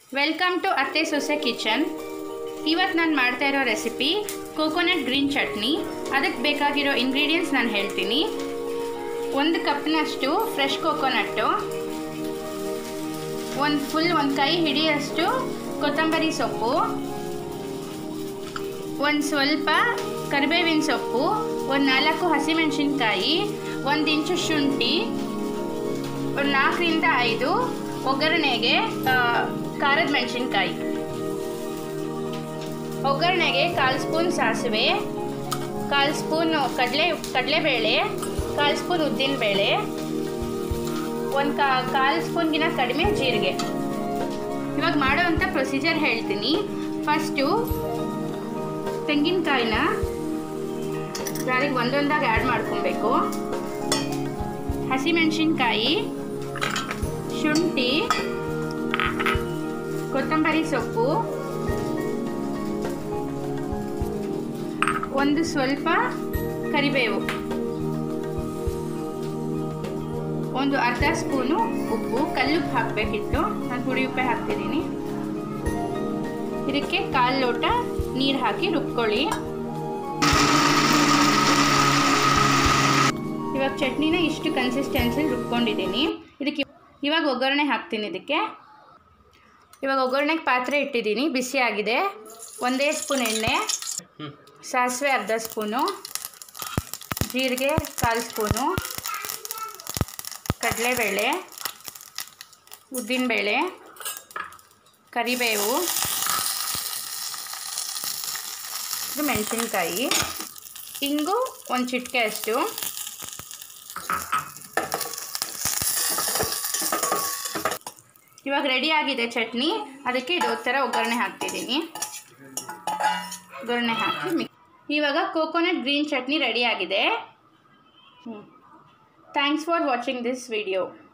welcome to ಅತ್ತೆ ಸೊಸೆ kitchen ಇವತ್ತು ನಾನು ಮಾಡ್ತಾ ಇರೋ ರೆಸಿಪಿ ಕೋಕೋನಟ್ ಗ್ರೀನ್ ಚಟ್ನಿ ಅದಕ್ಕೆ ಬೇಕಾಗಿರೋ ಇಂಗ್ರೀಡಿಯೆಂಟ್ಸ್ ನಾನು ಹೇಳ್ತೀನಿ ಒಂದು ಕಪ್ನಷ್ಟು ಫ್ರೆಶ್ ಕೋಕೋನಟ್ಟು ಒಂದು ಫುಲ್ ಒಂದು ಕೈ ಹಿಡಿಯಷ್ಟು ಕೊತ್ತಂಬರಿ ಸೊಪ್ಪು ಒಂದು ಸ್ವಲ್ಪ ಕರಿಬೇವಿನ ಸೊಪ್ಪು ಒಂದು ನಾಲ್ಕು ಹಸಿಮೆಣಸಿನ್ಕಾಯಿ ಒಂದು ಇಂಚು ಶುಂಠಿ ಒಂದು ನಾಲ್ಕರಿಂದ ಐದು ಒಗ್ಗರಣೆಗೆ ಆ, ಖಾರದ ಮೆಣಸಿನ್ಕಾಯಿ ಒಗ್ಗರಣೆಗೆ ಕಾಲು ಸ್ಪೂನ್ ಸಾಸಿವೆ ಕಾಲು ಸ್ಪೂನ್ ಕಡಲೆ ಕಡಲೆಬೇಳೆ ಕಾಲು ಸ್ಪೂನ್ ಉದ್ದಿನಬೇಳೆ ಒಂದು ಕಾ ಕಾಲು ಸ್ಪೂನ್ಗಿನ ಕಡಿಮೆ ಜೀರಿಗೆ ಇವಾಗ ಮಾಡೋವಂಥ ಪ್ರೊಸೀಜರ್ ಹೇಳ್ತೀನಿ ಫಸ್ಟು ತೆಂಗಿನಕಾಯಿನ ಜಾರಿಗೆ ಒಂದೊಂದಾಗಿ ಆ್ಯಡ್ ಮಾಡ್ಕೊಬೇಕು ಹಸಿಮೆಣಸಿನ್ಕಾಯಿ ಶುಂಠಿ ಕೊತ್ತಂಬರಿ ಸೊಪ್ಪು ಒಂದು ಸ್ವಲ್ಪ ಕರಿಬೇವು ಒಂದು ಅರ್ಧ ಸ್ಪೂನು ಉಪ್ಪು ಕಲ್ಲುಪ್ಪು ಹಾಕಬೇಕಿತ್ತು ನಾನು ಹುಳಿ ಉಪ್ಪೆ ಹಾಕ್ತಿದ್ದೀನಿ ಇದಕ್ಕೆ ಕಾಲು ಲೋಟ ನೀರು ಹಾಕಿ ರುಬ್ಕೊಳ್ಳಿ ಇವಾಗ ಚಟ್ನಿನ ಇಷ್ಟು ಕನ್ಸಿಸ್ಟೆನ್ಸಿಲಿ ರುಬ್ಕೊಂಡಿದ್ದೀನಿ ಇದಕ್ಕೆ ಇವಾಗ ಒಗ್ಗರಣೆ ಹಾಕ್ತೀನಿ ಇದಕ್ಕೆ ಇವಾಗ ಒಗ್ಗರಣೆಗೆ ಪಾತ್ರೆ ಇಟ್ಟಿದ್ದೀನಿ ಬಿಸಿ ಆಗಿದೆ ಒಂದೇ ಸ್ಪೂನ್ ಎಣ್ಣೆ ಸಾಸಿವೆ ಅರ್ಧ ಸ್ಪೂನು ಜೀರಿಗೆ ಕಾಲು ಸ್ಪೂನು ಕಡಲೆಬೇಳೆ ಉದ್ದಿನಬೇಳೆ ಕರಿಬೇವು ಇದು ಮೆಣಸಿನ್ಕಾಯಿ ಇಂಗು ಒಂದು ಚಿಟಿಕೆ ಅಷ್ಟು ಇವಾಗ ರೆಡಿ ಆಗಿದೆ ಚಟ್ನಿ ಅದಕ್ಕೆ ಇದು ಥರ ಒಗ್ಗರಣೆ ಹಾಕ್ತಿದ್ದೀನಿ ಒಗ್ಗರಣೆ ಹಾಕಿ ಮಿಕ್ ಇವಾಗ ಕೋಕೋನಟ್ ಗ್ರೀನ್ ಚಟ್ನಿ ರೆಡಿ ಆಗಿದೆ thanks for watching this video